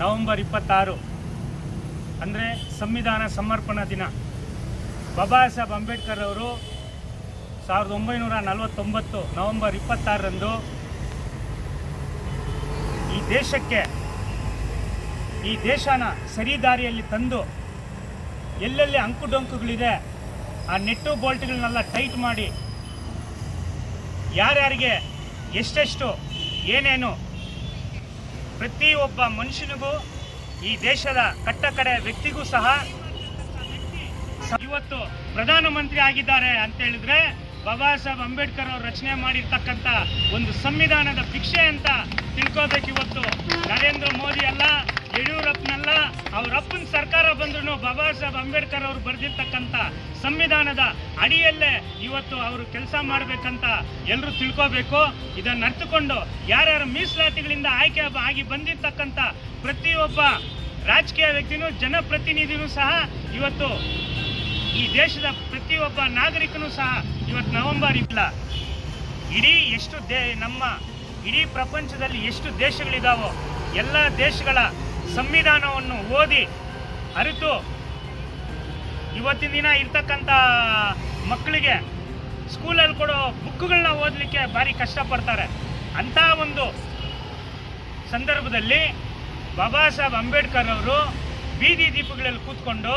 November ಇಪ್ಪತ್ತಾರು ಅಂದರೆ ಸಂವಿಧಾನ ಸಮರ್ಪಣಾ ದಿನ ಬಾಬಾ ಸಾಹೇಬ್ ಅಂಬೇಡ್ಕರ್ ಅವರು ಸಾವಿರದ ಒಂಬೈನೂರ ನಲವತ್ತೊಂಬತ್ತು ನವೆಂಬರ್ ಇಪ್ಪತ್ತಾರರಂದು ಈ ದೇಶಕ್ಕೆ ಈ ದೇಶನ ಸರಿ ದಾರಿಯಲ್ಲಿ ತಂದು ಎಲ್ಲೆಲ್ಲಿ ಅಂಕುಡೊಂಕುಗಳಿದೆ ಆ ನೆಟ್ಟು ಬೋಲ್ಟ್ಗಳನ್ನೆಲ್ಲ ಟೈಟ್ ಮಾಡಿ ಯಾರ್ಯಾರಿಗೆ ಎಷ್ಟೆಷ್ಟು ಏನೇನು ಪ್ರತಿಯೊಬ್ಬ ಮನುಷ್ಯನಿಗೂ ಈ ದೇಶದ ಕಟ್ಟ ಕಡೆ ವ್ಯಕ್ತಿಗೂ ಸಹ ಸ- ಇವತ್ತು ಪ್ರಧಾನಮಂತ್ರಿ ಆಗಿದ್ದಾರೆ ಅಂತ ಹೇಳಿದ್ರೆ ಬಾಬಾ ಸಾಹೇಬ್ ಅಂಬೇಡ್ಕರ್ ಅವರು ರಚನೆ ಮಾಡಿರ್ತಕ್ಕಂಥ ಒಂದು ಸಂವಿಧಾನದ ಭಿಕ್ಷೆ ಅಂತ ತಿಳ್ಕೋಬೇಕು ಇವತ್ತು ನರೇಂದ್ರ ಮೋದಿ ಅಲ್ಲ ಯಡಿಯೂರಪ್ಪನಲ್ಲ ಅವ್ರ ಅಪ್ಪನ ಸರ್ಕಾರ ಬಂದ್ರು ಬಾಬಾ ಸಾಹೇಬ್ ಅಂಬೇಡ್ಕರ್ ಅವರು ಬರೆದಿರ್ತಕ್ಕಂಥ ಸಂವಿಧಾನದ ಅಡಿಯಲ್ಲೇ ಇವತ್ತು ಅವರು ಕೆಲಸ ಮಾಡಬೇಕಂತ ಎಲ್ಲರೂ ತಿಳ್ಕೋಬೇಕು ಇದನ್ನು ಅರ್ಥಕೊಂಡು ಯಾರ್ಯಾರು ಮೀಸಲಾತಿಗಳಿಂದ ಆಯ್ಕೆ ಆಗಿ ಬಂದಿರ್ತಕ್ಕಂಥ ಪ್ರತಿಯೊಬ್ಬ ರಾಜಕೀಯ ವ್ಯಕ್ತಿನೂ ಜನಪ್ರತಿನಿಧಿನೂ ಸಹ ಇವತ್ತು ಈ ದೇಶದ ಪ್ರತಿಯೊಬ್ಬ ನಾಗರಿಕನೂ ಸಹ ಇವತ್ತು ನವೆಂಬರ್ ಇಲ್ಲ ಇಡೀ ಎಷ್ಟು ದೇ ನಮ್ಮ ಇಡೀ ಪ್ರಪಂಚದಲ್ಲಿ ಎಷ್ಟು ದೇಶಗಳಿದಾವೋ ಎಲ್ಲ ದೇಶಗಳ ಸಂವಿಧಾನವನ್ನು ಓದಿ ಅರಿತು ಇವತ್ತಿನ ದಿನ ಇರ್ತಕ್ಕಂಥ ಮಕ್ಕಳಿಗೆ ಸ್ಕೂಲಲ್ಲಿ ಕೊಡೋ ಬುಕ್ಗಳನ್ನ ಓದಲಿಕ್ಕೆ ಭಾರಿ ಕಷ್ಟಪಡ್ತಾರೆ ಅಂಥ ಒಂದು ಸಂದರ್ಭದಲ್ಲಿ ಬಾಬಾ ಸಾಹೇಬ್ ಅಂಬೇಡ್ಕರ್ ಅವರು ಬೀದಿ ದೀಪಗಳಲ್ಲಿ ಕೂತ್ಕೊಂಡು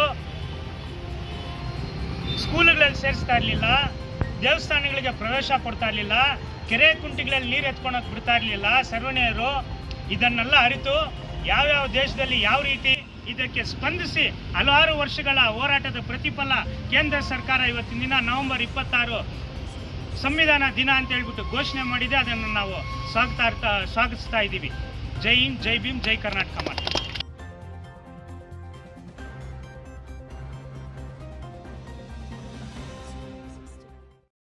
ಸ್ಕೂಲ್ಗಳಲ್ಲಿ ಸೇರಿಸ್ತಾ ಇರಲಿಲ್ಲ ದೇವಸ್ಥಾನಗಳಿಗೆ ಪ್ರವೇಶ ಕೊಡ್ತಾ ಇರಲಿಲ್ಲ ಕೆರೆ ಕುಂಟಿಗಳಲ್ಲಿ ನೀರು ಎತ್ಕೊಳಕ್ ಬಿಡ್ತಾ ಇರಲಿಲ್ಲ ಸರ್ವಣಿಯರು ಇದನ್ನೆಲ್ಲ ಅರಿತು ಯಾವ್ಯಾವ ದೇಶದಲ್ಲಿ ಯಾವ ರೀತಿ ಇದಕ್ಕೆ ಸ್ಪಂದಿಸಿ ಹಲವಾರು ವರ್ಷಗಳ ಹೋರಾಟದ ಪ್ರತಿಫಲ ಕೇಂದ್ರ ಸರ್ಕಾರ ಇವತ್ತಿನ ದಿನ ನವೆಂಬರ್ ಇಪ್ಪತ್ತಾರು ಸಂವಿಧಾನ ದಿನ ಅಂತ ಹೇಳ್ಬಿಟ್ಟು ಘೋಷಣೆ ಮಾಡಿದೆ ಅದನ್ನು ನಾವು ಸ್ವಾಗತ ಸ್ವಾಗತಿಸ್ತಾ ಇದ್ದೀವಿ ಜೈ ಹಿಂದ್ ಜೈ ಭೀಮ್ ಜೈ ಕರ್ನಾಟಕ ಮಾತು